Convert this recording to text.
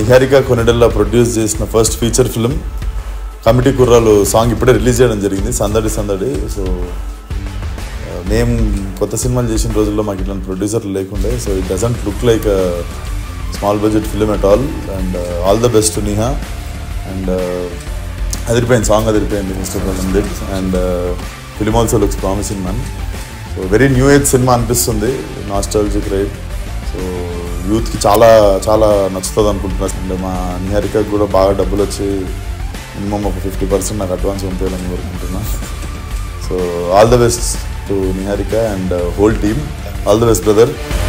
Niharika Konidela produce చేసిన first feature film committee Kurrollu song ఇప్పుడే release చేయడం జరిగింది సందడి సందడి సో మేము కొత్త సినిమాలు చేసిన రోజుల్లో మాకు ఇట్లాంటి ప్రొడ్యూసర్ లేకుండే so it doesn't look like small budget film at all and all the best Niha and అదిరిపోయింది సాంగ్ అదిరిపోయింది mister Nandit and film also looks promising man so very new age cinema అనిపిస్తుంది నాస్టాలజిక్ రైట్ సో యూత్కి చాలా చాలా నచ్చుతుంది అనుకుంటున్నాను and మా నిహారికకి కూడా బాగా డబ్బులు వచ్చి మినిమం ఒక ఫిఫ్టీ పర్సెంట్ నాకు అడ్వాన్స్ పంపించాలని కోరుకుంటున్నా so all the best to Niharika and whole team all the best brother